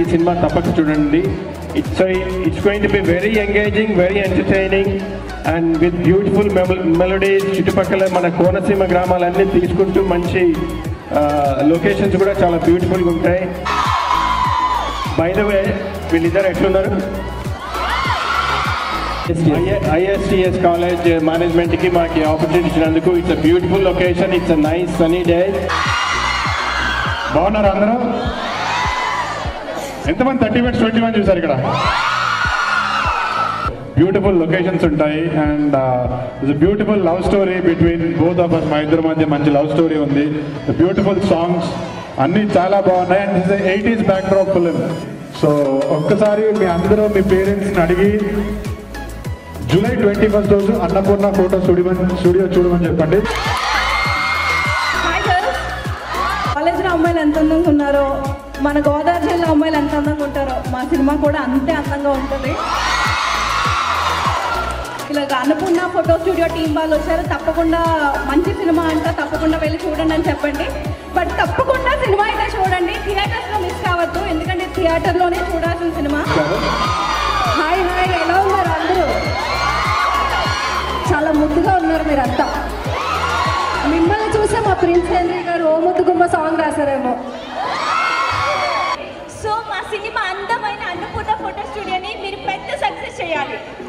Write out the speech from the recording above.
cinema తప్పక చూడండి it's it's going to be very engaging very entertaining and with beautiful melodies చుట్టుపక్కల మన కోనసీమ గ్రామాలన్నీ తీసుకుంటూ మంచి లొకేషన్స్ కూడా చాలా బ్యూటిఫుల్గా ఉంటాయి బై ద వే వీళ్ళిద్దరు ఎట్లున్నారు ఐఎస్టిఎస్ కాలేజ్ మేనేజ్మెంట్కి మాకు ఆపర్చునిటీ ఇచ్చినందుకు it's a beautiful location it's a nice sunny day బాగున్నారు అందరూ ఎంతమంది థర్టీ మినిట్స్ ట్వంటీ వన్ చూసారు ఇక్కడ బ్యూటిఫుల్ లొకేషన్స్ ఉంటాయి and it's beautiful love story between both of us మా ఇద్దరి మధ్య మంచి లవ్ స్టోరీ ఉంది బ్యూటిఫుల్ సాంగ్స్ అన్నీ చాలా బాగున్నాయి and it's eighties backdrop film so ఒక్కసారి మీ అందరూ మీ పేరెంట్స్ని అడిగి జూలై ట్వంటీ ఫస్ట్ రోజు అన్నపూర్ణ ఫోటో స్టూడియో స్టూడియో చూడమని చెప్పండి హాయ్ గర్ల్స్ కాలేజీలో అమ్మాయిలు ఎంత అందంగా ఉన్నారో మన గోదావరి జిల్లా అమ్మాయిలు ఎంత అందంగా ఉంటారో మా సినిమా కూడా అంతే అందంగా ఉంటుంది ఇలాగ అన్నపూర్ణ ఫోటో స్టూడియో టీం వాళ్ళు వచ్చారు తప్పకుండా మంచి సినిమా అంట తప్పకుండా వెళ్ళి చూడండి అని చెప్పండి బట్ తప్పకుండా సినిమా అయితే చూడండి థియేటర్స్లో మిస్ కావద్దు ఎందుకంటే థియేటర్లోనే చూడాల్సిన సినిమా హాయ్ హాయ్ ఎలా ఉన్నారు అందరూ చాలా ముద్దుగా ఉన్నారు మీరంతా మిమ్మల్ని చూసే మా ప్రిన్స్ హెన్రీ గారు ఓ ముద్దుగుమ్మ సాంగ్ రాశారేమో సో మా సినిమా అందమైన అన్నపూర్ణ ఫోటో స్టూడియోని మీరు పెద్ద సక్సెస్ చేయాలి